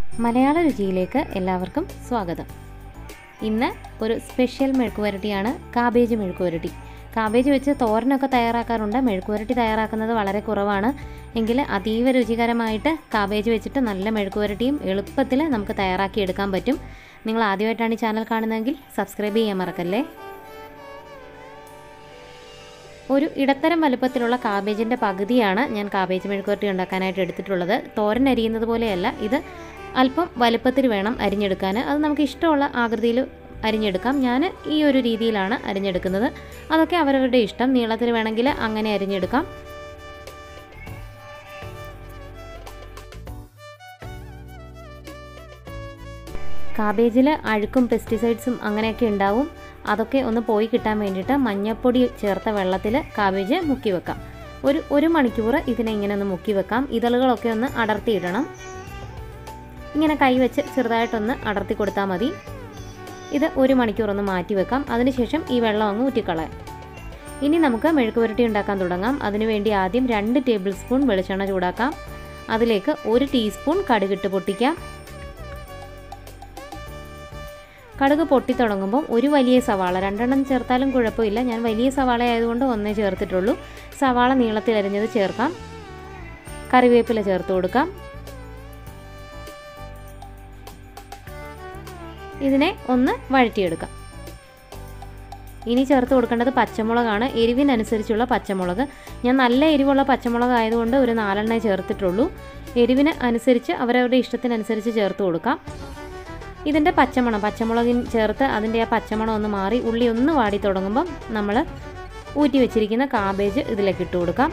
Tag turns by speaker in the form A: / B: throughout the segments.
A: മലയാള രുചിയിലേക്ക് എല്ലാവർക്കും സ്വാഗതം ഇന്ന് ഒരു സ്പെഷ്യൽ മെഴുക്കുവരട്ടിയാണ് കാബേജ് മെഴുക്കുവരട്ടി കാബേജ് വെച്ച് തോരനൊക്കെ തയ്യാറാക്കാറുണ്ട് മെഴുക്കുവരട്ടി തയ്യാറാക്കുന്നത് വളരെ കുറവാണ് എങ്കിൽ അതീവ രുചികരമായിട്ട് കാബേജ് വെച്ചിട്ട് നല്ല മെഴുക്കുവരട്ടിയും എളുപ്പത്തിൽ നമുക്ക് തയ്യാറാക്കി എടുക്കാൻ പറ്റും നിങ്ങൾ ആദ്യമായിട്ടാണ് ഈ ചാനൽ കാണുന്നതെങ്കിൽ സബ്സ്ക്രൈബ് ചെയ്യാൻ മറക്കല്ലേ ഒരു ഇടത്തരം വലുപ്പത്തിലുള്ള കാബേജിൻ്റെ പകുതിയാണ് ഞാൻ കാബേജ് മെഴുക്കുവരട്ടി ഉണ്ടാക്കാനായിട്ട് എടുത്തിട്ടുള്ളത് തോരൻ അരിയുന്നത് പോലെയല്ല ഇത് അല്പം വലുപ്പത്തിൽ വേണം അരിഞ്ഞെടുക്കാൻ അത് നമുക്ക് ഇഷ്ടമുള്ള ആകൃതിയിൽ അരിഞ്ഞെടുക്കാം ഞാൻ ഈ ഒരു രീതിയിലാണ് അരിഞ്ഞെടുക്കുന്നത് അതൊക്കെ അവരവരുടെ ഇഷ്ടം നീളത്തിൽ വേണമെങ്കിൽ അങ്ങനെ അരിഞ്ഞെടുക്കാം കാബേജിൽ അഴുക്കും പെസ്റ്റിസൈഡ്സും അങ്ങനെയൊക്കെ ഉണ്ടാവും അതൊക്കെ ഒന്ന് പോയി കിട്ടാൻ വേണ്ടിയിട്ട് മഞ്ഞൾപ്പൊടി ചേർത്ത വെള്ളത്തിൽ കാബേജ് മുക്കി വെക്കാം ഒരു ഒരു മണിക്കൂർ ഇതിനെ ഇങ്ങനെ ഒന്ന് മുക്കി വെക്കാം ഇതളുകളൊക്കെ ഒന്ന് അടർത്തിയിടണം ഇങ്ങനെ കൈ വെച്ച് ചെറുതായിട്ടൊന്ന് അടർത്തി കൊടുത്താൽ മതി ഇത് ഒരു മണിക്കൂർ ഒന്ന് മാറ്റി വെക്കാം അതിനുശേഷം ഈ വെള്ളം അങ്ങ് ഊറ്റിക്കളയാം ഇനി നമുക്ക് മെഴുക്ക് പുരട്ടി ഉണ്ടാക്കാൻ തുടങ്ങാം അതിനുവേണ്ടി ആദ്യം രണ്ട് ടേബിൾ സ്പൂൺ വെളിച്ചെണ്ണ ചൂടാക്കാം അതിലേക്ക് ഒരു ടീസ്പൂൺ കടുകിട്ട് പൊട്ടിക്കാം കടുക് പൊട്ടി തുടങ്ങുമ്പോൾ ഒരു വലിയ സവാള രണ്ടെണ്ണം ചേർത്താലും കുഴപ്പമില്ല ഞാൻ വലിയ സവാള ആയതുകൊണ്ട് ഒന്നേ ചേർത്തിട്ടുള്ളൂ സവാള നീളത്തിൽ അരിഞ്ഞത് ചേർക്കാം കറിവേപ്പില ചേർത്ത് കൊടുക്കാം ഇതിനെ ഒന്ന് വഴറ്റിയെടുക്കാം ഇനി ചേർത്ത് കൊടുക്കേണ്ടത് പച്ചമുളകാണ് എരിവിനനുസരിച്ചുള്ള പച്ചമുളക് ഞാൻ നല്ല എരിവുള്ള പച്ചമുളക് ആയതുകൊണ്ട് ഒരു നാലെണ്ണേ ചേർത്തിട്ടുള്ളൂ എരിവിന് അനുസരിച്ച് അവരവരുടെ ഇഷ്ടത്തിനനുസരിച്ച് ചേർത്ത് കൊടുക്കാം ഇതിൻ്റെ പച്ചമണം പച്ചമുളകിൻ ചേർത്ത് അതിൻ്റെ ആ പച്ചമണം ഒന്ന് മാറി ഉള്ളി ഒന്ന് വാടി തുടങ്ങുമ്പം നമ്മൾ ഊറ്റി വെച്ചിരിക്കുന്ന കാബേജ് ഇതിലേക്ക് ഇട്ട് കൊടുക്കാം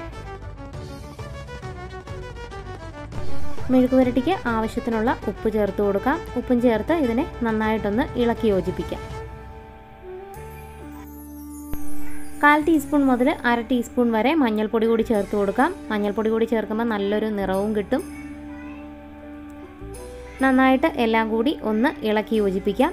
A: മെഴുകുപുരട്ടിക്ക് ആവശ്യത്തിനുള്ള ഉപ്പ് ചേർത്ത് കൊടുക്കാം ഉപ്പും ചേർത്ത് ഇതിനെ നന്നായിട്ടൊന്ന് ഇളക്കി യോജിപ്പിക്കാം കാൽ ടീസ്പൂൺ മുതൽ അര ടീസ്പൂൺ വരെ മഞ്ഞൾപ്പൊടി കൂടി ചേർത്ത് കൊടുക്കാം മഞ്ഞൾപ്പൊടി കൂടി ചേർക്കുമ്പോൾ നല്ലൊരു നിറവും കിട്ടും നന്നായിട്ട് എല്ലാം കൂടി ഒന്ന് ഇളക്കി യോജിപ്പിക്കാം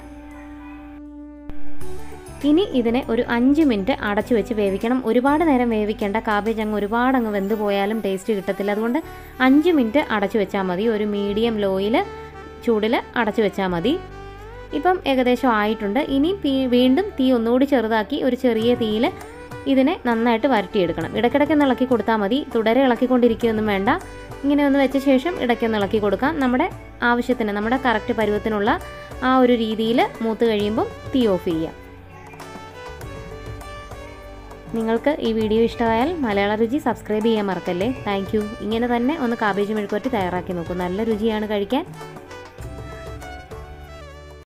A: ഇനി ഇതിനെ ഒരു അഞ്ച് മിനിറ്റ് അടച്ചു വെച്ച് വേവിക്കണം ഒരുപാട് നേരം വേവിക്കേണ്ട കാബേജ് അങ്ങ് ഒരുപാട് അങ്ങ് വെന്ത് പോയാലും ടേസ്റ്റ് കിട്ടത്തില്ല അതുകൊണ്ട് അഞ്ച് മിനിറ്റ് അടച്ചു വെച്ചാൽ മതി ഒരു മീഡിയം ലോയിൽ ചൂടിൽ അടച്ചു വെച്ചാൽ മതി ഇപ്പം ഏകദേശം ആയിട്ടുണ്ട് ഇനി വീണ്ടും തീ ഒന്നുകൂടി ചെറുതാക്കി ഒരു ചെറിയ തീയിൽ ഇതിനെ നന്നായിട്ട് വരട്ടിയെടുക്കണം ഇടയ്ക്കിടയ്ക്ക് ഒന്ന് ഇളക്കി കൊടുത്താൽ മതി തുടരെ ഇളക്കിക്കൊണ്ടിരിക്കുകയൊന്നും വേണ്ട ഇങ്ങനെ ഒന്ന് വെച്ച ശേഷം ഇടയ്ക്കൊന്ന് ഇളക്കി കൊടുക്കാം നമ്മുടെ ആവശ്യത്തിന് നമ്മുടെ കറക്റ്റ് പരുവത്തിനുള്ള ആ ഒരു രീതിയിൽ മൂത്ത് കഴിയുമ്പം തീ ഓഫ് ചെയ്യുക നിങ്ങൾക്ക് ഈ വീഡിയോ ഇഷ്ടമായാൽ മലയാള രുചി സബ്സ്ക്രൈബ് ചെയ്യാൻ മറക്കല്ലേ താങ്ക് ഇങ്ങനെ തന്നെ ഒന്ന് കാബേജ് മെഴുക്കുവരട്ടി തയ്യാറാക്കി നോക്കൂ നല്ല രുചിയാണ് കഴിക്കാൻ